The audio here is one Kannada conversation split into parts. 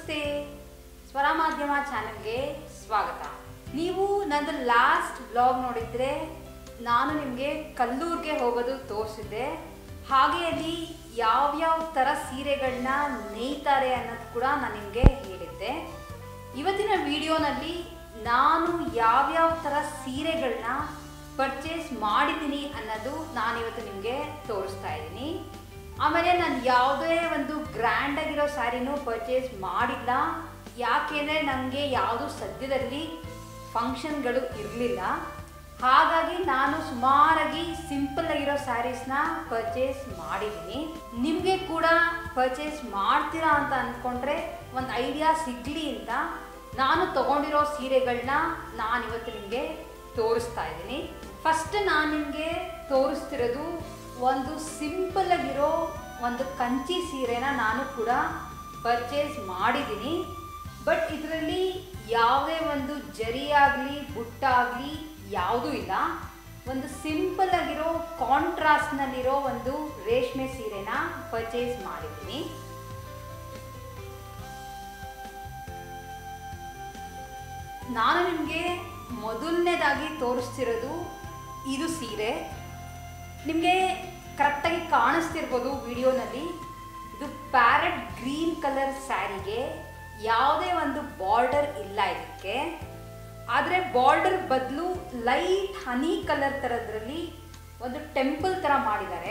ನಮಸ್ತೆ ಸ್ವರ ಮಾಧ್ಯಮ ಚಾನೆಲ್ಗೆ ಸ್ವಾಗತ ನೀವು ನಂದು ಲಾಸ್ಟ್ ಬ್ಲಾಗ್ ನೋಡಿದ್ರೆ ನಾನು ನಿಮಗೆ ಕಲ್ಲೂರ್ಗೆ ಹೋಗೋದು ತೋರಿಸಿದ್ದೆ ಹಾಗೆ ಅಲ್ಲಿ ಯಾವ್ಯಾವ ಥರ ಸೀರೆಗಳನ್ನ ನೇಯ್ತಾರೆ ಅನ್ನೋದು ಕೂಡ ನಾನು ನಿಮಗೆ ಹೇಳಿದ್ದೆ ಇವತ್ತಿನ ವಿಡಿಯೋನಲ್ಲಿ ನಾನು ಯಾವ್ಯಾವ ಥರ ಸೀರೆಗಳನ್ನ ಪರ್ಚೇಸ್ ಮಾಡಿದ್ದೀನಿ ಅನ್ನೋದು ನಾನಿವತ್ತು ನಿಮಗೆ ತೋರಿಸ್ತಾ ಇದ್ದೀನಿ ಆಮೇಲೆ ನಾನು ಯಾವುದೇ ಒಂದು ಗ್ರ್ಯಾಂಡ್ ಆಗಿರೋ ಸ್ಯಾರಿನೂ ಪರ್ಚೇಸ್ ಮಾಡಿಲ್ಲ ಯಾಕೆಂದರೆ ನನಗೆ ಯಾವುದು ಸದ್ಯದಲ್ಲಿ ಫಂಕ್ಷನ್ಗಳು ಇರಲಿಲ್ಲ ಹಾಗಾಗಿ ನಾನು ಸುಮಾರಾಗಿ ಸಿಂಪಲ್ ಆಗಿರೋ ಸ್ಯಾರೀಸ್ನ ಪರ್ಚೇಸ್ ಮಾಡಿದ್ದೀನಿ ನಿಮಗೆ ಕೂಡ ಪರ್ಚೇಸ್ ಮಾಡ್ತೀರಾ ಅಂತ ಅಂದ್ಕೊಂಡ್ರೆ ಒಂದು ಐಡಿಯಾ ಸಿಗಲಿ ಅಂತ ನಾನು ತಗೊಂಡಿರೋ ಸೀರೆಗಳನ್ನ ನಾನು ಇವತ್ತು ನಿಮಗೆ ತೋರಿಸ್ತಾ ಇದ್ದೀನಿ ಫಸ್ಟ್ ನಾನು ನಿಮಗೆ ತೋರಿಸ್ತಿರೋದು ಒಂದು ಸಿಂಪಲ್ ಆಗಿರೋ ಒಂದು ಕಂಚಿ ಸೀರೆನ ನಾನು ಕೂಡ ಪರ್ಚೇಸ್ ಮಾಡಿದ್ದೀನಿ ಬಟ್ ಇದರಲ್ಲಿ ಯಾವುದೇ ಒಂದು ಜರಿ ಆಗಲಿ ಬುಟ್ಟಾಗಲಿ ಯಾವುದೂ ಇಲ್ಲ ಒಂದು ಸಿಂಪಲ್ ಆಗಿರೋ ಕಾಂಟ್ರಾಸ್ಟ್ನಲ್ಲಿರೋ ಒಂದು ರೇಷ್ಮೆ ಸೀರೆನ ಪರ್ಚೇಸ್ ಮಾಡಿದ್ದೀನಿ ನಾನು ನಿಮಗೆ ಮೊದಲನೇದಾಗಿ ತೋರಿಸ್ತಿರೋದು ಇದು ಸೀರೆ ನಿಮಗೆ ಕರೆಕ್ಟಾಗಿ ಕಾಣಿಸ್ತಿರ್ಬೋದು ವಿಡಿಯೋನಲ್ಲಿ ಇದು ಪ್ಯಾರೆಟ್ ಗ್ರೀನ್ ಕಲರ್ ಸ್ಯಾರಿಗೆ ಯಾವುದೇ ಒಂದು ಬಾರ್ಡರ್ ಇಲ್ಲ ಇದಕ್ಕೆ ಆದರೆ ಬಾರ್ಡರ್ ಬದಲು ಲೈಟ್ ಹನಿ ಕಲರ್ ಥರದ್ರಲ್ಲಿ ಒಂದು ಟೆಂಪಲ್ ಥರ ಮಾಡಿದ್ದಾರೆ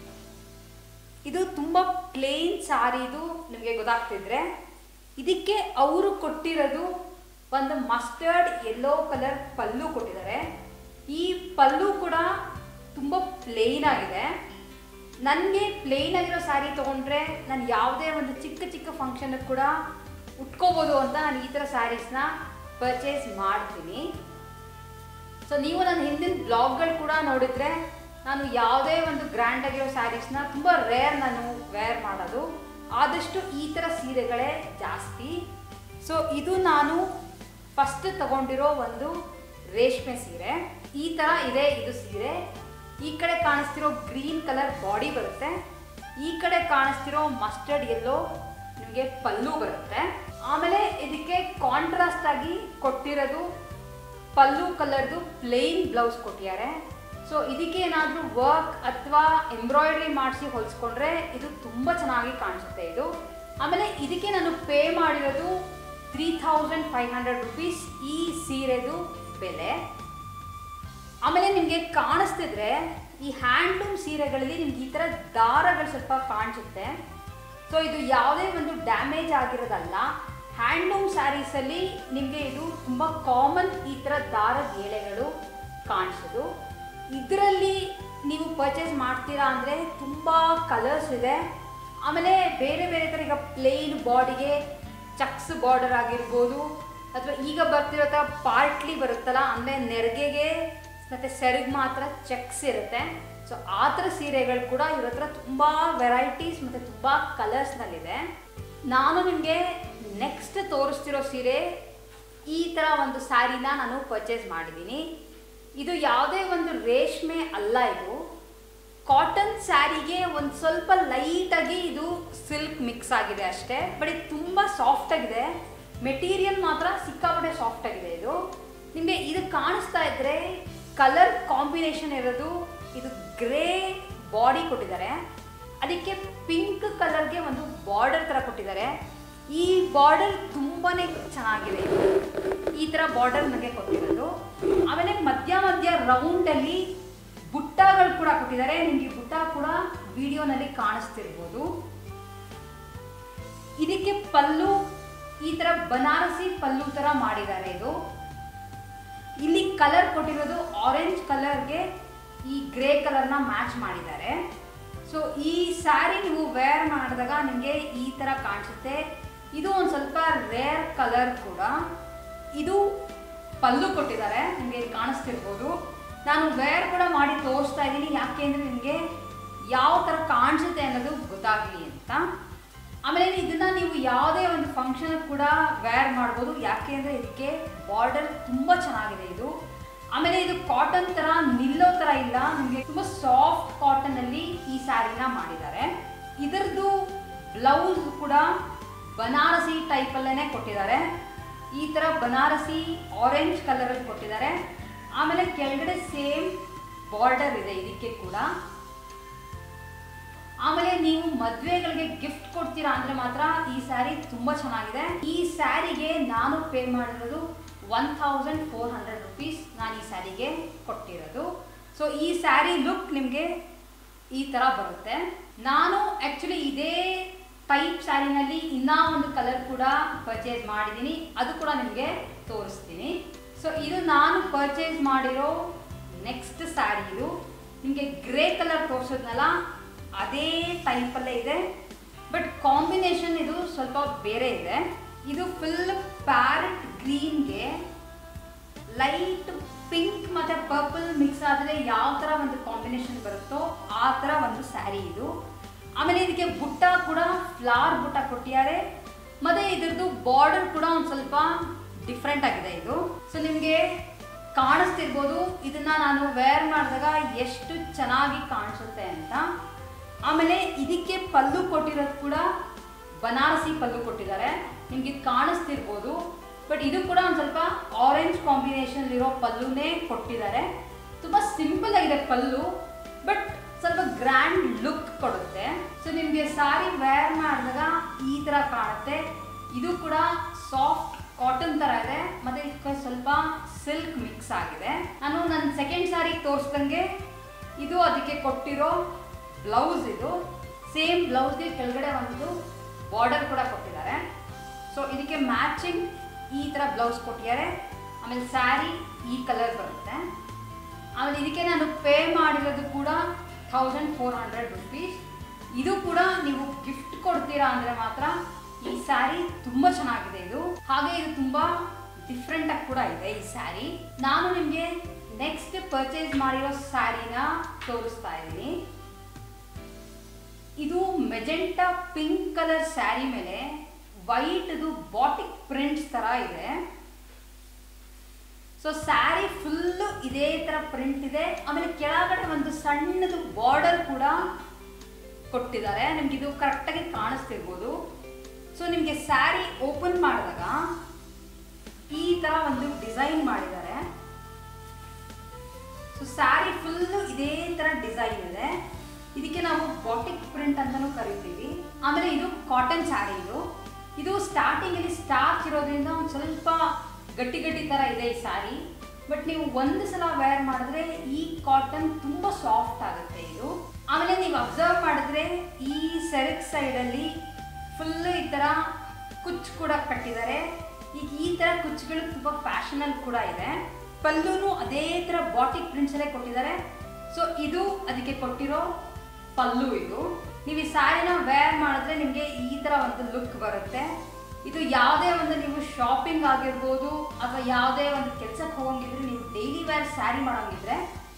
ಇದು ತುಂಬ ಪ್ಲೇನ್ ಸಾರಿ ಇದು ನಿಮಗೆ ಗೊತ್ತಾಗ್ತಿದ್ರೆ ಇದಕ್ಕೆ ಅವರು ಕೊಟ್ಟಿರೋದು ಒಂದು ಮಸ್ಟರ್ಡ್ ಯೆಲ್ಲೋ ಕಲರ್ ಪಲ್ಲು ಕೊಟ್ಟಿದ್ದಾರೆ ಈ ಪಲ್ಲು ಕೂಡ ತುಂಬ ಪ್ಲೇನ್ ಆಗಿದೆ ನನಗೆ ಪ್ಲೇನ್ ಆಗಿರೋ ಸ್ಯಾರಿ ತೊಗೊಂಡ್ರೆ ನಾನು ಯಾವುದೇ ಒಂದು ಚಿಕ್ಕ ಚಿಕ್ಕ ಫಂಕ್ಷನ್ಗೆ ಕೂಡ ಉಟ್ಕೋಬೋದು ಅಂತ ನಾನು ಈ ಥರ ಸ್ಯಾರೀಸ್ನ ಪರ್ಚೇಸ್ ಮಾಡ್ತೀನಿ ಸೊ ನೀವು ನನ್ನ ಹಿಂದಿನ ಬ್ಲಾಗ್ಗಳು ಕೂಡ ನೋಡಿದರೆ ನಾನು ಯಾವುದೇ ಒಂದು ಗ್ರ್ಯಾಂಡ್ ಆಗಿರೋ ಸ್ಯಾರೀಸ್ನ ತುಂಬ ರೇರ್ ನಾನು ವೇರ್ ಮಾಡೋದು ಆದಷ್ಟು ಈ ಥರ ಸೀರೆಗಳೇ ಜಾಸ್ತಿ ಸೊ ಇದು ನಾನು ಫಸ್ಟ್ ತಗೊಂಡಿರೋ ಒಂದು ರೇಷ್ಮೆ ಸೀರೆ ಈ ಥರ ಇದೆ ಇದು ಸೀರೆ ಈ ಕಡೆ ಕಾಣಿಸ್ತಿರೋ ಗ್ರೀನ್ ಕಲರ್ ಬಾಡಿ ಬರುತ್ತೆ ಈ ಕಡೆ ಕಾಣಿಸ್ತಿರೋ ಮಸ್ಟರ್ಡ್ ಎಲ್ಲೋ ನಿಮಗೆ ಪಲ್ಲು ಬರುತ್ತೆ ಆಮೇಲೆ ಇದಕ್ಕೆ ಕಾಂಟ್ರಾಸ್ಟ್ ಆಗಿ ಕೊಟ್ಟಿರೋದು ಪಲ್ಲು ಕಲರ್ದು ಪ್ಲೇನ್ ಬ್ಲೌಸ್ ಕೊಟ್ಟಿದ್ದಾರೆ ಸೊ ಇದಕ್ಕೆ ಏನಾದರೂ ವರ್ಕ್ ಅಥವಾ ಎಂಬ್ರಾಯ್ಡ್ರಿ ಮಾಡಿಸಿ ಹೊಲಿಸ್ಕೊಂಡ್ರೆ ಇದು ತುಂಬ ಚೆನ್ನಾಗಿ ಕಾಣಿಸುತ್ತೆ ಇದು ಆಮೇಲೆ ಇದಕ್ಕೆ ನಾನು ಪೇ ಮಾಡಿರೋದು three thousand five hundred rupees ಈ ಸೀರೆದು ಬೆಲೆ ಆಮೇಲೆ ನಿಮಗೆ ಕಾಣಿಸ್ತಿದ್ರೆ ಈ ಹ್ಯಾಂಡ್ಲೂಮ್ ಸೀರೆಗಳಲ್ಲಿ ನಿಮ್ಗೆ ಈ ಥರ ದಾರಗಳು ಸ್ವಲ್ಪ ಕಾಣಿಸುತ್ತೆ ಸೊ ಇದು ಯಾವುದೇ ಒಂದು ಡ್ಯಾಮೇಜ್ ಆಗಿರೋದಲ್ಲ ಹ್ಯಾಂಡ್ಲೂಮ್ ಸ್ಯಾರೀಸಲ್ಲಿ ನಿಮಗೆ ಇದು ತುಂಬ ಕಾಮನ್ ಈ ಥರ ದಾರದ ಎಳೆಗಳು ಕಾಣಿಸೋದು ಇದರಲ್ಲಿ ನೀವು ಪರ್ಚೇಸ್ ಮಾಡ್ತೀರಾ ಅಂದರೆ ತುಂಬ ಕಲರ್ಸ್ ಇದೆ ಆಮೇಲೆ ಬೇರೆ ಬೇರೆ ಥರ ಈಗ ಪ್ಲೇನ್ ಬಾಡಿಗೆ ಚಕ್ಸ್ ಬಾರ್ಡರ್ ಆಗಿರ್ಬೋದು ಅಥವಾ ಈಗ ಬರ್ತಿರೋ ಥರ ಪಾರ್ಟ್ಲಿ ಬರುತ್ತಲ್ಲ ಅಂದರೆ ನೆರಿಗೆಗೆ ಮತ್ತು ಸೆರಗ್ ಮಾತ್ರ ಚೆಕ್ಸ್ ಇರುತ್ತೆ ಸೊ ಆ ಥರ ಸೀರೆಗಳು ಕೂಡ ಇವ್ರ ಹತ್ರ ತುಂಬ ವೆರೈಟೀಸ್ ಮತ್ತು ತುಂಬ ಕಲರ್ಸ್ನಲ್ಲಿದೆ ನಾನು ನಿಮಗೆ ನೆಕ್ಸ್ಟ್ ತೋರಿಸ್ತಿರೋ ಸೀರೆ ಈ ಥರ ಒಂದು ಸ್ಯಾರಿನ ನಾನು ಪರ್ಚೇಸ್ ಮಾಡಿದ್ದೀನಿ ಇದು ಯಾವುದೇ ಒಂದು ರೇಷ್ಮೆ ಅಲ್ಲ ಇದು ಕಾಟನ್ ಸ್ಯಾರಿಗೆ ಒಂದು ಸ್ವಲ್ಪ ಲೈಟಾಗಿ ಇದು ಸಿಲ್ಕ್ ಮಿಕ್ಸ್ ಆಗಿದೆ ಅಷ್ಟೇ ಬಟ್ ಇದು ತುಂಬ ಸಾಫ್ಟ್ ಆಗಿದೆ ಮೆಟೀರಿಯಲ್ ಮಾತ್ರ ಸಿಕ್ಕಾಪಟ್ಟೆ ಸಾಫ್ಟ್ ಆಗಿದೆ ಇದು ನಿಮಗೆ ಇದು ಕಾಣಿಸ್ತಾ ಇದ್ರೆ ಕಲರ್ ಕಾಂಬಿನೇಷನ್ ಇರೋದು ಇದು ಗ್ರೇ ಬಾಡಿ ಕೊಟ್ಟಿದ್ದಾರೆ ಅದಕ್ಕೆ ಪಿಂಕ್ ಕಲರ್ಗೆ ಒಂದು ಬಾರ್ಡರ್ ಥರ ಕೊಟ್ಟಿದ್ದಾರೆ ಈ ಬಾರ್ಡರ್ ತುಂಬಾ ಚೆನ್ನಾಗಿದೆ ಇದು ಈ ಥರ ಬಾರ್ಡರ್ ನನಗೆ ಕೊಟ್ಟಿರೋದು ಆಮೇಲೆ ಮಧ್ಯ ಮಧ್ಯ ರೌಂಡಲ್ಲಿ ಬುಟ್ಟಗಳು ಕೂಡ ಕೊಟ್ಟಿದ್ದಾರೆ ನಿಮಗೆ ಬುಟ್ಟ ಕೂಡ ವಿಡಿಯೋನಲ್ಲಿ ಕಾಣಿಸ್ತಿರ್ಬೋದು ಇದಕ್ಕೆ ಪಲ್ಲು ಈ ಥರ ಬನಾರಸಿ ಪಲ್ಲು ಥರ ಮಾಡಿದ್ದಾರೆ ಇದು ಇಲ್ಲಿ ಕಲರ್ ಕೊಟ್ಟಿರೋದು ಆರೆಂಜ್ ಕಲರ್ಗೆ ಈ ಗ್ರೇ ಕಲರ್ನ ಮ್ಯಾಚ್ ಮಾಡಿದ್ದಾರೆ ಸೊ ಈ ಸ್ಯಾರಿ ನೀವು ವೇರ್ ಮಾಡಿದಾಗ ನಿಮಗೆ ಈ ಥರ ಕಾಣಿಸುತ್ತೆ ಇದು ಒಂದು ಸ್ವಲ್ಪ ರೇರ್ ಕಲರ್ ಕೂಡ ಇದು ಪಲ್ಲು ಕೊಟ್ಟಿದ್ದಾರೆ ನಿಮಗೆ ಕಾಣಿಸ್ತಿರ್ಬೋದು ನಾನು ವೇರ್ ಕೂಡ ಮಾಡಿ ತೋರಿಸ್ತಾ ಇದ್ದೀನಿ ಯಾಕೆ ಅಂದರೆ ನಿಮಗೆ ಯಾವ ಥರ ಕಾಣಿಸುತ್ತೆ ಅನ್ನೋದು ಗೊತ್ತಾಗಲಿ ಅಂತ ಆಮೇಲೆ ಇದನ್ನ ನೀವು ಯಾವುದೇ ಒಂದು ಫಂಕ್ಷನ್ ಕೂಡ ವೇರ್ ಮಾಡ್ಬೋದು ಯಾಕೆ ಅಂದರೆ ಇದಕ್ಕೆ ಬಾರ್ಡರ್ ತುಂಬ ಚೆನ್ನಾಗಿದೆ ಇದು ಆಮೇಲೆ ಇದು ಕಾಟನ್ ಥರ ನಿಲ್ಲೋ ಥರ ಇಲ್ಲ ನಿಮಗೆ ತುಂಬ ಸಾಫ್ಟ್ ಕಾಟನಲ್ಲಿ ಈ ಸ್ಯಾರಿನ ಮಾಡಿದ್ದಾರೆ ಇದರದ್ದು ಬ್ಲೌಸ್ ಕೂಡ ಬನಾರಸಿ ಟೈಪಲ್ಲೇ ಕೊಟ್ಟಿದ್ದಾರೆ ಈ ಥರ ಬನಾರಸಿ ಆರೆಂಜ್ ಕಲರಲ್ಲಿ ಕೊಟ್ಟಿದ್ದಾರೆ ಆಮೇಲೆ ಕೆಳಗಡೆ ಸೇಮ್ ಬಾರ್ಡರ್ ಇದೆ ಇದಕ್ಕೆ ಕೂಡ ಆಮೇಲೆ ನೀವು ಮದುವೆಗಳಿಗೆ ಗಿಫ್ಟ್ ಕೊಡ್ತೀರಾ ಅಂದ್ರೆ ಮಾತ್ರ ಈ ಸ್ಯಾರಿ ತುಂಬಾ ಚೆನ್ನಾಗಿದೆ ಈ ಸ್ಯಾರಿಗೆ ನಾನು ಪೇ ಮಾಡಿರೋದು one thousand four hundred rupees ನಾನು ಈ ಸ್ಯಾರಿಗೆ ಕೊಟ್ಟಿರೋದು ಸೊ ಈ ಸ್ಯಾರಿ ಲುಕ್ ನಿಮಗೆ ಈ ಥರ ಬರುತ್ತೆ ನಾನು ಆ್ಯಕ್ಚುಲಿ ಇದೇ ಟೈಪ್ ಸ್ಯಾರಿನಲ್ಲಿ ಇನ್ನೂ ಒಂದು ಕಲರ್ ಕೂಡ ಪರ್ಚೇಸ್ ಮಾಡಿದ್ದೀನಿ ಅದು ಕೂಡ ನಿಮಗೆ ತೋರಿಸ್ತೀನಿ ಸೊ ಇದು ನಾನು ಪರ್ಚೇಸ್ ಮಾಡಿರೋ ನೆಕ್ಸ್ಟ್ ಸ್ಯಾರಿ ಇದು ನಿಮಗೆ ಗ್ರೇ ಕಲರ್ ತೋರಿಸೋದ್ನಲ್ಲ ಅದೇ ಟೈಪಲ್ಲೇ ಇದೆ ಬಟ್ ಕಾಂಬಿನೇಷನ್ ಇದು ಸ್ವಲ್ಪ ಬೇರೆ ಇದೆ ಇದು ಫುಲ್ ಪ್ಯಾರೆಟ್ ಗ್ರೀನ್ಗೆ ಲೈಟ್ ಪಿಂಕ್ ಮತ್ತೆ ಪರ್ಪಲ್ ಮಿಕ್ಸ್ ಆದರೆ ಯಾವ ಥರ ಒಂದು ಕಾಂಬಿನೇಷನ್ ಬರುತ್ತೋ ಆ ಥರ ಒಂದು ಸ್ಯಾರಿ ಇದು ಆಮೇಲೆ ಇದಕ್ಕೆ ಬುಟ್ಟ ಕೂಡ ಫ್ಲವರ್ ಬುಟ್ಟ ಕೊಟ್ಟಿದ್ದಾರೆ ಮತ್ತೆ ಇದ್ರದ್ದು ಬಾರ್ಡರ್ ಕೂಡ ಒಂದು ಸ್ವಲ್ಪ ಡಿಫ್ರೆಂಟ್ ಆಗಿದೆ ಇದು ಸೊ ನಿಮಗೆ ಕಾಣಿಸ್ತಿರ್ಬೋದು ಇದನ್ನ ನಾನು ವೇರ್ ಮಾಡಿದಾಗ ಎಷ್ಟು ಚೆನ್ನಾಗಿ ಕಾಣಿಸುತ್ತೆ ಅಂತ ಆಮೇಲೆ ಇದಕ್ಕೆ ಪಲ್ಲು ಕೊಟ್ಟಿರೋದು ಕೂಡ ಬನಾರಸಿ ಪಲ್ಲು ಕೊಟ್ಟಿದ್ದಾರೆ ನಿಮ್ಗೆ ಇದು ಕಾಣಿಸ್ತಿರ್ಬೋದು ಬಟ್ ಇದು ಕೂಡ ಒಂದು ಸ್ವಲ್ಪ ಆರೆಂಜ್ ಕಾಂಬಿನೇಷನ್ ಇರೋ ಪಲ್ಲುನೇ ಕೊಟ್ಟಿದ್ದಾರೆ ತುಂಬ ಸಿಂಪಲ್ ಆಗಿದೆ ಪಲ್ಲು ಬಟ್ ಸ್ವಲ್ಪ ಗ್ರ್ಯಾಂಡ್ ಲುಕ್ ಕೊಡುತ್ತೆ ಸೊ ನಿಮಗೆ ಸಾರಿ ವೇರ್ ಮಾಡಿದಾಗ ಈ ಥರ ಕಾಣುತ್ತೆ ಇದು ಕೂಡ ಸಾಫ್ಟ್ ಕಾಟನ್ ಥರ ಇದೆ ಮತ್ತೆ ಇದಕ್ಕೆ ಸ್ವಲ್ಪ ಸಿಲ್ಕ್ ಮಿಕ್ಸ್ ಆಗಿದೆ ನಾನು ನನ್ನ ಸೆಕೆಂಡ್ ಸಾರಿ ತೋರಿಸ್ದಂಗೆ ಇದು ಅದಕ್ಕೆ ಕೊಟ್ಟಿರೋ ಬ್ಲೌಸ್ ಇದು ಸೇಮ್ ಬ್ಲೌಸ್ಗೆ ಕೆಳಗಡೆ ಒಂದು ಬಾರ್ಡರ್ ಕೂಡ ಕೊಟ್ಟಿದ್ದಾರೆ ಸೊ ಇದಕ್ಕೆ ಮ್ಯಾಚಿಂಗ್ ಈ ಥರ ಬ್ಲೌಸ್ ಕೊಟ್ಟಿದ್ದಾರೆ ಆಮೇಲೆ ಸ್ಯಾರಿ ಈ ಕಲರ್ ಬರುತ್ತೆ ಆಮೇಲೆ ಇದಕ್ಕೆ ನಾನು ಪೇ ಮಾಡಿರೋದು ಕೂಡ ಥೌಸಂಡ್ ಫೋರ್ ಹಂಡ್ರೆಡ್ ರುಪೀಸ್ ಇದು ಕೂಡ ನೀವು ಗಿಫ್ಟ್ ಕೊಡ್ತೀರಾ ಅಂದರೆ ಮಾತ್ರ ಈ ಸ್ಯಾರಿ ತುಂಬ ಚೆನ್ನಾಗಿದೆ ಇದು ಹಾಗೆ ಇದು ತುಂಬ ಡಿಫ್ರೆಂಟ್ ಆಗಿ ಕೂಡ ಇದೆ ಈ ಸ್ಯಾರಿ ನಾನು ನಿಮಗೆ ನೆಕ್ಸ್ಟ್ ಪರ್ಚೇಸ್ ಮಾಡಿರೋ ಸ್ಯಾರಿನ ತೋರಿಸ್ತಾ ಇದ್ದೀನಿ ಇದು ಮೆಜೆಂಟಾ ಪಿಂಕ್ ಕಲರ್ ಸ್ಯಾರಿ ಮೇಲೆ ವೈಟ್ ಇದು ಬಾಟಿಕ್ ಪ್ರಿಂಟ್ಸ್ ತರ ಇದೆ ಸೊ ಸ್ಯಾರಿ ಫುಲ್ ಇದೇ ತರ ಪ್ರಿಂಟ್ ಇದೆ ಆಮೇಲೆ ಕೆಳಗಡೆ ಒಂದು ಸಣ್ಣದು ಬಾರ್ಡರ್ ಕೂಡ ಕೊಟ್ಟಿದ್ದಾರೆ ನಿಮ್ಗೆ ಇದು ಕರೆಕ್ಟಾಗಿ ಕಾಣಿಸ್ತಿರ್ಬೋದು ಸೊ ನಿಮಗೆ ಸ್ಯಾರಿ ಓಪನ್ ಮಾಡಿದಾಗ ಈ ತರ ಒಂದು ಡಿಸೈನ್ ಮಾಡಿದ್ದಾರೆ ಸೊ ಸ್ಯಾರಿ ಫುಲ್ ಇದೇ ತರ ಡಿಸೈನ್ ಇದೆ ಇದಕ್ಕೆ ನಾವು ಬಾಟಿಕ್ ಪ್ರಿಂಟ್ ಅಂತಾನೂ ಕರಿತೀವಿ ಆಮೇಲೆ ಇದು ಕಾಟನ್ ಸ್ಯಾರಿ ಇದು ಇದು ಸ್ಟಾರ್ಟಿಂಗ್ ಅಲ್ಲಿ ಸ್ಟಾರ್ಚ್ ಇರೋದ್ರಿಂದ ಒಂದು ಸ್ವಲ್ಪ ಗಟ್ಟಿ ಗಟ್ಟಿ ತರ ಇದೆ ಈ ಸ್ಯಾರಿ ಬಟ್ ನೀವು ಒಂದು ಸಲ ವೇರ್ ಮಾಡಿದ್ರೆ ಈ ಕಾಟನ್ ತುಂಬಾ ಸಾಫ್ಟ್ ಆಗುತ್ತೆ ಇದು ಆಮೇಲೆ ನೀವು ಅಬ್ಸರ್ವ್ ಮಾಡಿದ್ರೆ ಈ ಸೆರೆಕ್ ಸೈಡಲ್ಲಿ ಫುಲ್ ಈ ತರ ಕುಚ್ಚು ಕೂಡ ಕಟ್ಟಿದ್ದಾರೆ ಈಗ ಈ ತರ ಕುಚ್ಚುಗಳು ತುಂಬಾ ಫ್ಯಾಷನಲ್ ಕೂಡ ಇದೆ ಪಲ್ಲುನು ಅದೇ ತರ ಬಾಟಿಕ್ ಪ್ರಿಂಟ್ಸ್ ಅಲ್ಲೇ ಕೊಟ್ಟಿದ್ದಾರೆ ಸೊ ಇದು ಅದಕ್ಕೆ ಕೊಟ್ಟಿರೋ ಪಲ್ಲು ಇದು ನೀವು ಈ ಸ್ಯಾರಿನ ವೇರ್ ಮಾಡಿದ್ರೆ ನಿಮಗೆ ಈ ತರ ಒಂದು ಲುಕ್ ಬರುತ್ತೆ ಇದು ಯಾವುದೇ ಒಂದು ನೀವು ಶಾಪಿಂಗ್ ಆಗಿರ್ಬೋದು ಅಥವಾ ಯಾವುದೇ ಒಂದು ಕೆಲ್ಸಕ್ಕೆ ಹೋಗಂಗಿದ್ರೆ ನೀವು ಡೈಲಿ ವೇರ್ ಸ್ಯಾರಿ ಮಾಡೋಂಗಿದ್ರೆ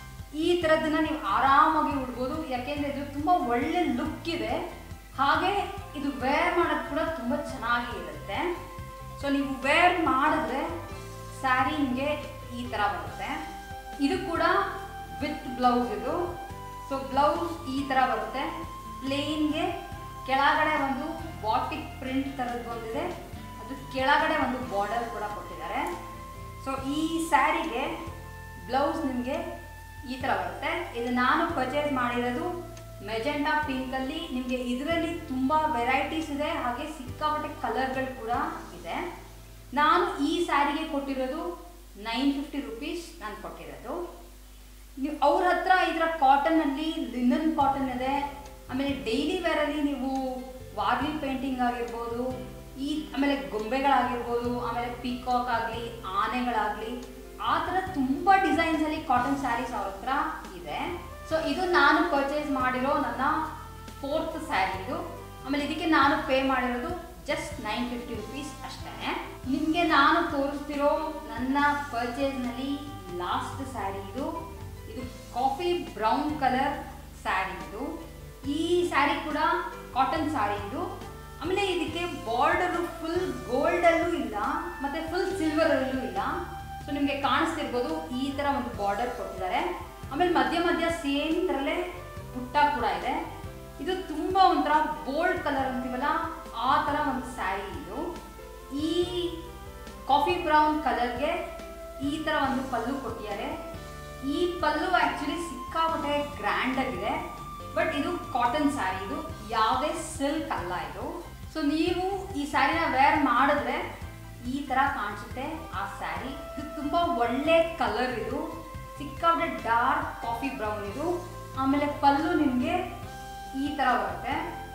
ಈ ಥರದ್ದನ್ನ ನೀವು ಆರಾಮಾಗಿ ಉಡ್ಬೋದು ಯಾಕೆಂದ್ರೆ ಇದು ತುಂಬ ಒಳ್ಳೆ ಲುಕ್ ಇದೆ ಹಾಗೆ ಇದು ವೇರ್ ಮಾಡೋದು ಕೂಡ ತುಂಬ ಚೆನ್ನಾಗಿ ಇರುತ್ತೆ ಸೊ ನೀವು ವೇರ್ ಮಾಡಿದ್ರೆ ಸ್ಯಾರಿ ನಿಮಗೆ ಈ ಥರ ಬರುತ್ತೆ ಇದು ಕೂಡ ವಿತ್ ಬ್ಲೌಸ್ ಇದು ಸೊ ಬ್ಲೌಸ್ ಈ ಥರ ಬರುತ್ತೆ ಪ್ಲೇನ್ಗೆ ಕೆಳಗಡೆ ಒಂದು ಬಾಟಿಕ್ ಪ್ರಿಂಟ್ ಥರದ್ದು ಒಂದಿದೆ ಅದು ಕೆಳಗಡೆ ಒಂದು ಬಾರ್ಡರ್ ಕೂಡ ಕೊಟ್ಟಿದ್ದಾರೆ ಸೊ ಈ ಸ್ಯಾರಿಗೆ ಬ್ಲೌಸ್ ನಿಮಗೆ ಈ ಥರ ಬರುತ್ತೆ ಇದು ನಾನು ಪರ್ಚೇಸ್ ಮಾಡಿರೋದು ಮೆಜೆಂಟಾ ಪಿಂಕಲ್ಲಿ ನಿಮಗೆ ಇದರಲ್ಲಿ ತುಂಬ ವೆರೈಟೀಸ್ ಇದೆ ಹಾಗೆ ಸಿಕ್ಕಾಪಟ್ಟೆ ಕಲರ್ಗಳು ಕೂಡ ಇದೆ ನಾನು ಈ ಸ್ಯಾರಿಗೆ ಕೊಟ್ಟಿರೋದು ನೈನ್ ಫಿಫ್ಟಿ ರುಪೀಸ್ ನಾನು ಕೊಟ್ಟಿರೋದು ನೀವು ಅವ್ರ ಹತ್ರ ಇದರ ಕಾಟನಲ್ಲಿ ಲಿನನ್ ಕಾಟನ್ ಇದೆ ಆಮೇಲೆ ಡೈಲಿ ವೇರಲ್ಲಿ ನೀವು ವಾರ್ಲಿ ಪೇಂಟಿಂಗ್ ಆಗಿರ್ಬೋದು ಈ ಆಮೇಲೆ ಗೊಂಬೆಗಳಾಗಿರ್ಬೋದು ಆಮೇಲೆ ಪೀಕಾಕ್ ಆಗಲಿ ಆನೆಗಳಾಗಲಿ ಆ ಥರ ತುಂಬ ಡಿಸೈನ್ಸಲ್ಲಿ ಕಾಟನ್ ಸ್ಯಾರೀಸ್ ಅವ್ರ ಹತ್ರ ಇದೆ ಸೊ ಇದು ನಾನು ಪರ್ಚೇಸ್ ಮಾಡಿರೋ ನನ್ನ ಫೋರ್ತ್ ಸ್ಯಾರಿ ಇದು ಆಮೇಲೆ ಇದಕ್ಕೆ ನಾನು ಪೇ ಮಾಡಿರೋದು ಜಸ್ಟ್ ನೈನ್ ಫಿಫ್ಟಿ ರುಪೀಸ್ ಅಷ್ಟೇ ನಿಮಗೆ ನಾನು ತೋರಿಸ್ತಿರೋ ನನ್ನ ಪರ್ಚೇಸ್ನಲ್ಲಿ ಲಾಸ್ಟ್ ಸ್ಯಾರಿ ಇದು ಇದು ಕಾಫಿ ಬ್ರೌನ್ ಕಲರ್ ಸ್ಯಾರಿ ಇದು ಈ ಸ್ಯಾರಿ ಕೂಡ ಕಾಟನ್ ಸ್ಯಾರಿ ಇದು ಆಮೇಲೆ ಇದಕ್ಕೆ ಬಾರ್ಡರು ಫುಲ್ ಗೋಲ್ಡಲ್ಲೂ ಇಲ್ಲ ಮತ್ತೆ ಫುಲ್ ಸಿಲ್ವರಲ್ಲೂ ಇಲ್ಲ ಸೊ ನಿಮಗೆ ಕಾಣಿಸ್ತಿರ್ಬೋದು ಈ ಥರ ಒಂದು ಬಾರ್ಡರ್ ಕೊಟ್ಟಿದ್ದಾರೆ ಆಮೇಲೆ ಮಧ್ಯ ಮಧ್ಯ ಸೇಮ್ ಥರಲ್ಲೇ ಪುಟ್ಟ ಕೂಡ ಇದೆ ಇದು ತುಂಬ ಒಂಥರ ಬೋಲ್ಡ್ ಕಲರ್ ಅಂತೀವಲ್ಲ ಆ ಥರ ಒಂದು ಸ್ಯಾರಿ ಇದು ಈ ಕಾಫಿ ಬ್ರೌನ್ ಕಲರ್ಗೆ ಈ ಥರ ಒಂದು ಪಲ್ಲು ಕೊಟ್ಟಿದ್ದಾರೆ ಈ ಪಲ್ಲು ಆ್ಯಕ್ಚುಲಿ ಸಿಕ್ಕಾಪಟ್ಟೆ ಗ್ರ್ಯಾಂಡ್ ಆಗಿದೆ ಬಟ್ ಇದು ಕಾಟನ್ ಸ್ಯಾರಿ ಇದು ಯಾವುದೇ ಸಿಲ್ಕ್ ಅಲ್ಲ ಇದು ಸೊ ನೀವು ಈ ಸ್ಯಾರಿನ ವೇರ್ ಮಾಡಿದ್ರೆ ಈ ಥರ ಕಾಣಿಸುತ್ತೆ ಆ ಸ್ಯಾರಿ ಇದು ತುಂಬ ಒಳ್ಳೆ ಕಲರ್ ಇದು ಸಿಕ್ಕಾಪಟ್ಟೆ ಡಾರ್ಕ್ ಕಾಫಿ ಬ್ರೌನ್ ಇದು ಆಮೇಲೆ ಪಲ್ಲು ನಿಮಗೆ ಈ ಥರ ಬರುತ್ತೆ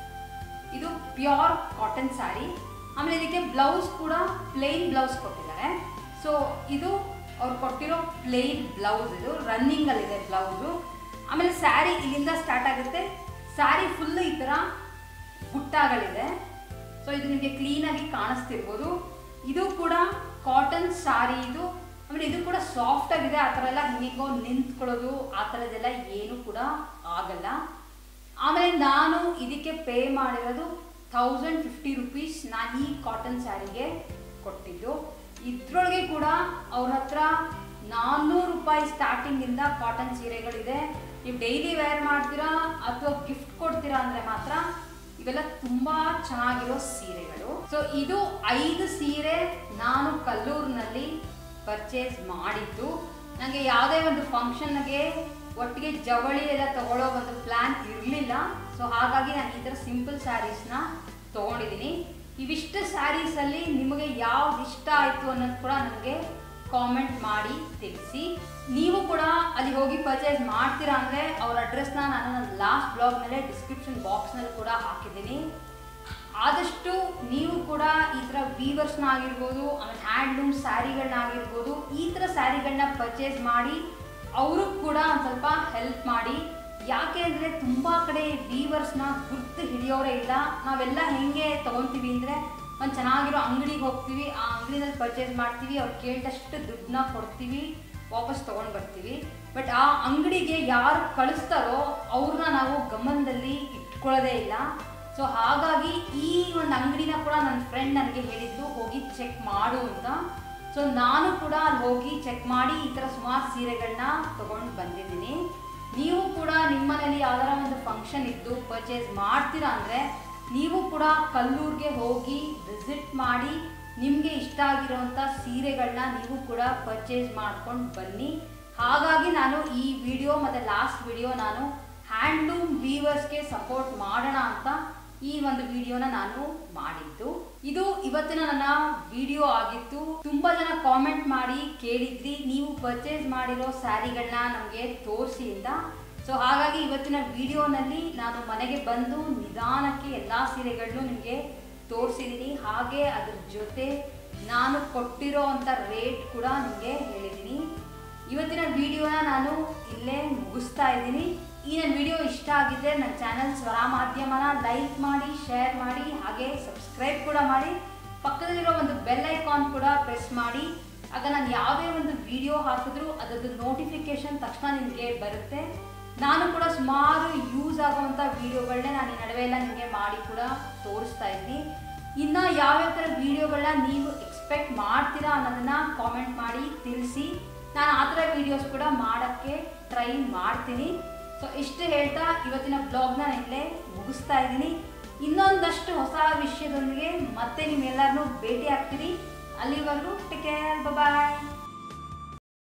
ಇದು ಪ್ಯೂರ್ ಕಾಟನ್ ಸ್ಯಾರಿ ಆಮೇಲೆ ಇದಕ್ಕೆ ಬ್ಲೌಸ್ ಕೂಡ ಪ್ಲೇನ್ ಬ್ಲೌಸ್ ಕೊಟ್ಟಿದ್ದಾರೆ ಸೊ ಇದು ಅವ್ರು ಕೊಟ್ಟಿರೋ ಪ್ಲೇನ್ ಬ್ಲೌಸ್ ಇದು ರನ್ನಿಂಗ್ ಅಲ್ಲಿದೆ ಬ್ಲೌಸು ಆಮೇಲೆ ಸ್ಯಾರಿ ಇಲ್ಲಿಂದ ಸ್ಟಾರ್ಟ್ ಆಗುತ್ತೆ ಸ್ಯಾರಿ ಫುಲ್ ಈ ಥರ ಬುಟ್ಟಗಳಿದೆ ಸೊ ಇದು ನಿಮಗೆ ಕ್ಲೀನಾಗಿ ಕಾಣಿಸ್ತಿರ್ಬೋದು ಇದು ಕೂಡ ಕಾಟನ್ ಸ್ಯಾರಿ ಇದು ಆಮೇಲೆ ಇದು ಕೂಡ ಸಾಫ್ಟ್ ಆಗಿದೆ ಆ ಥರ ಎಲ್ಲ ಹಿಂಗೋ ನಿಂತ್ಕೊಳ್ಳೋದು ಆ ಥರದ್ದೆಲ್ಲ ಏನು ಕೂಡ ಆಗಲ್ಲ ಆಮೇಲೆ ನಾನು ಇದಕ್ಕೆ ಪೇ ಮಾಡಿರೋದು ಥೌಸಂಡ್ ಫಿಫ್ಟಿ ರುಪೀಸ್ ನಾನು ಈ ಕಾಟನ್ ಸ್ಯಾರಿಗೆ ಕೊಟ್ಟಿದ್ದು ಇದ್ರೊಳಗೆ ಕೂಡ ಅವ್ರ ಹತ್ರ ನಾನ್ನೂರು ರೂಪಾಯಿ ಸ್ಟಾರ್ಟಿಂಗಿಂದ ಕಾಟನ್ ಸೀರೆಗಳಿದೆ ನೀವು ಡೈಲಿ ವೇರ್ ಮಾಡ್ತೀರಾ ಅಥವಾ ಗಿಫ್ಟ್ ಕೊಡ್ತೀರಾ ಅಂದರೆ ಮಾತ್ರ ಇವೆಲ್ಲ ತುಂಬ ಚೆನ್ನಾಗಿರೋ ಸೀರೆಗಳು ಸೊ ಇದು ಐದು ಸೀರೆ ನಾನು ಕಲ್ಲೂರಿನಲ್ಲಿ ಪರ್ಚೇಸ್ ಮಾಡಿದ್ದು ನನಗೆ ಯಾವುದೇ ಒಂದು ಫಂಕ್ಷನ್ಗೆ ಒಟ್ಟಿಗೆ ಜವಳಿ ಎಲ್ಲ ತಗೊಳ್ಳೋ ಒಂದು ಪ್ಲ್ಯಾನ್ ಇರಲಿಲ್ಲ ಸೊ ಹಾಗಾಗಿ ನಾನು ಈ ಥರ ಸಿಂಪಲ್ ಸ್ಯಾರೀಸ್ನ ತೊಗೊಂಡಿದ್ದೀನಿ ಇವಿಷ್ಟು ಸ್ಯಾರೀಸಲ್ಲಿ ನಿಮಗೆ ಯಾವ್ದು ಇಷ್ಟ ಆಯಿತು ಅನ್ನೋದು ಕೂಡ ನನಗೆ ಕಾಮೆಂಟ್ ಮಾಡಿ ತಿಳಿಸಿ ನೀವು ಕೂಡ ಅಲ್ಲಿ ಹೋಗಿ ಪರ್ಚೇಸ್ ಮಾಡ್ತೀರಾ ಅಂದರೆ ಅವ್ರ ಅಡ್ರೆಸ್ನ ನಾನು ನನ್ನ ಲಾಸ್ಟ್ ಬ್ಲಾಗ್ನಲ್ಲೇ ಡಿಸ್ಕ್ರಿಪ್ಷನ್ ಬಾಕ್ಸ್ನಲ್ಲಿ ಕೂಡ ಹಾಕಿದ್ದೀನಿ ಆದಷ್ಟು ನೀವು ಕೂಡ ಈ ಥರ ವೀವರ್ಸ್ನ ಆಗಿರ್ಬೋದು ಆಮೇಲೆ ಹ್ಯಾಂಡ್ಲೂಮ್ ಸ್ಯಾರಿಗಳನ್ನ ಆಗಿರ್ಬೋದು ಈ ಥರ ಸ್ಯಾರಿಗಳನ್ನ ಪರ್ಚೇಸ್ ಮಾಡಿ ಅವರು ಕೂಡ ಒಂದು ಸ್ವಲ್ಪ ಹೆಲ್ಪ್ ಮಾಡಿ ಯಾಕೆ ಅಂದರೆ ತುಂಬ ಕಡೆ ವೀವರ್ಸ್ನ ಗುರ್ತು ಹಿಡಿಯೋರೇ ಇಲ್ಲ ನಾವೆಲ್ಲ ಹೆಂಗೆ ತೊಗೊತೀವಿ ಅಂದರೆ ಒಂದು ಚೆನ್ನಾಗಿರೋ ಅಂಗಡಿಗೆ ಹೋಗ್ತೀವಿ ಆ ಅಂಗಡಿನಲ್ಲಿ ಪರ್ಚೇಸ್ ಮಾಡ್ತೀವಿ ಅವ್ರು ಕೇಳಿದಷ್ಟು ದುಡ್ಡನ್ನ ಕೊಡ್ತೀವಿ ವಾಪಸ್ ತೊಗೊಂಡು ಬರ್ತೀವಿ ಬಟ್ ಆ ಅಂಗಡಿಗೆ ಯಾರು ಕಳಿಸ್ತಾರೋ ಅವ್ರನ್ನ ನಾವು ಗಮನದಲ್ಲಿ ಇಟ್ಕೊಳ್ಳೋದೇ ಇಲ್ಲ ಸೊ ಹಾಗಾಗಿ ಈ ಒಂದು ಅಂಗಡಿನ ಕೂಡ ನನ್ನ ಫ್ರೆಂಡ್ ನನಗೆ ಹೇಳಿದ್ದು ಹೋಗಿ ಚೆಕ್ ಮಾಡು ಅಂತ ಸೊ ನಾನು ಕೂಡ ಅಲ್ಲಿ ಹೋಗಿ ಚೆಕ್ ಮಾಡಿ ಈ ಥರ ಸುಮಾರು ಸೀರೆಗಳನ್ನ ತೊಗೊಂಡು ಬಂದಿದ್ದೀನಿ ನೀವು ಕೂಡ ನಿಮ್ಮನೇಲಿ ಯಾವ್ದಾರ ಒಂದು ಫಂಕ್ಷನ್ ಇದ್ದು ಪರ್ಚೇಸ್ ಮಾಡ್ತೀರಾ ಅಂದರೆ ನೀವು ಕೂಡ ಕಲ್ಲೂರಿಗೆ ಹೋಗಿ ವಿಸಿಟ್ ಮಾಡಿ ನಿಮಗೆ ಇಷ್ಟ ಆಗಿರೋವಂಥ ಸೀರೆಗಳನ್ನ ನೀವು ಕೂಡ ಪರ್ಚೇಸ್ ಮಾಡ್ಕೊಂಡು ಬನ್ನಿ ಹಾಗಾಗಿ ನಾನು ಈ ವಿಡಿಯೋ ಮತ್ತು ಲಾಸ್ಟ್ ವಿಡಿಯೋ ನಾನು ಹ್ಯಾಂಡ್ಲೂಮ್ ವೀವರ್ಸ್ಗೆ ಸಪೋರ್ಟ್ ಮಾಡೋಣ ಅಂತ ಈ ಒಂದು ವಿಡಿಯೋನ ನಾನು ಮಾಡಿದ್ದು ಇದು ಇವತ್ತಿನ ನನ್ನ ವಿಡಿಯೋ ಆಗಿತ್ತು ತುಂಬಾ ಜನ ಕಾಮೆಂಟ್ ಮಾಡಿ ಕೇಳಿದ್ರಿ ನೀವು ಪರ್ಚೇಸ್ ಮಾಡಿರೋ ಸ್ಯಾರಿಗಳನ್ನ ನಮಗೆ ತೋರಿಸಿ ಅಂತ ಸೊ ಹಾಗಾಗಿ ಇವತ್ತಿನ ವಿಡಿಯೋನಲ್ಲಿ ನಾನು ಮನೆಗೆ ಬಂದು ನಿಧಾನಕ್ಕೆ ಎಲ್ಲ ಸೀರೆಗಳನ್ನು ನಿಮಗೆ ತೋರಿಸಿದ್ದೀನಿ ಹಾಗೆ ಅದ್ರ ಜೊತೆ ನಾನು ಕೊಟ್ಟಿರೋ ಅಂಥ ರೇಟ್ ಕೂಡ ನಿಮಗೆ ಹೇಳಿದ್ದೀನಿ ಇವತ್ತಿನ ವಿಡಿಯೋನ ನಾನು ಇಲ್ಲೇ ಮುಗಿಸ್ತಾ ಇದ್ದೀನಿ ಈ ನನ್ನ ವಿಡಿಯೋ ಇಷ್ಟ ಆಗಿದ್ದರೆ ನನ್ನ ಚಾನಲ್ ಸ್ವರ ಮಾಧ್ಯಮನ ಲೈಕ್ ಮಾಡಿ ಶೇರ್ ಮಾಡಿ ಹಾಗೆ ಸಬ್ಸ್ಕ್ರೈಬ್ ಕೂಡ ಮಾಡಿ ಪಕ್ಕದಲ್ಲಿರೋ ಒಂದು ಬೆಲ್ ಐಕಾನ್ ಕೂಡ ಪ್ರೆಸ್ ಮಾಡಿ ಆಗ ನಾನು ಯಾವುದೇ ಒಂದು ವಿಡಿಯೋ ಹಾಕಿದ್ರೂ ಅದರದ್ದು ನೋಟಿಫಿಕೇಶನ್ ತಕ್ಷಣ ನಿಮಗೆ ಬರುತ್ತೆ ನಾನು ಕೂಡ ಸುಮಾರು ಯೂಸ್ ಆಗುವಂಥ ವಿಡಿಯೋಗಳನ್ನೇ ನಾನು ಈ ನಡುವೆ ಎಲ್ಲ ನಿಮಗೆ ಮಾಡಿ ಕೂಡ ತೋರಿಸ್ತಾ ಇದ್ದೀನಿ ಇನ್ನು ಯಾವ್ಯಾವ ಥರ ವಿಡಿಯೋಗಳನ್ನ ನೀವು ಎಕ್ಸ್ಪೆಕ್ಟ್ ಮಾಡ್ತೀರಾ ಅನ್ನೋದನ್ನ ಕಾಮೆಂಟ್ ಮಾಡಿ ತಿಳಿಸಿ ನಾನು ಆ ಥರ ವೀಡಿಯೋಸ್ ಕೂಡ ಮಾಡೋಕ್ಕೆ ಟ್ರೈ ಮಾಡ್ತೀನಿ ಸೊ ಇಷ್ಟು ಹೇಳ್ತಾ ಇವತ್ತಿನ ಬ್ಲಾಗ್ನ ನಾನು ಇಲ್ಲೇ ಮುಗಿಸ್ತಾ ಇದ್ದೀನಿ ಇನ್ನೊಂದಷ್ಟು ಹೊಸ ವಿಷಯದೊಂದಿಗೆ ಮತ್ತೆ ನಿಮ್ಮೆಲ್ಲರನ್ನೂ ಭೇಟಿ ಆಗ್ತೀನಿ ಅಲ್ಲಿವರೆಗೂ ಟೇಕ್ ಕೇರ್ ಬಾಯ್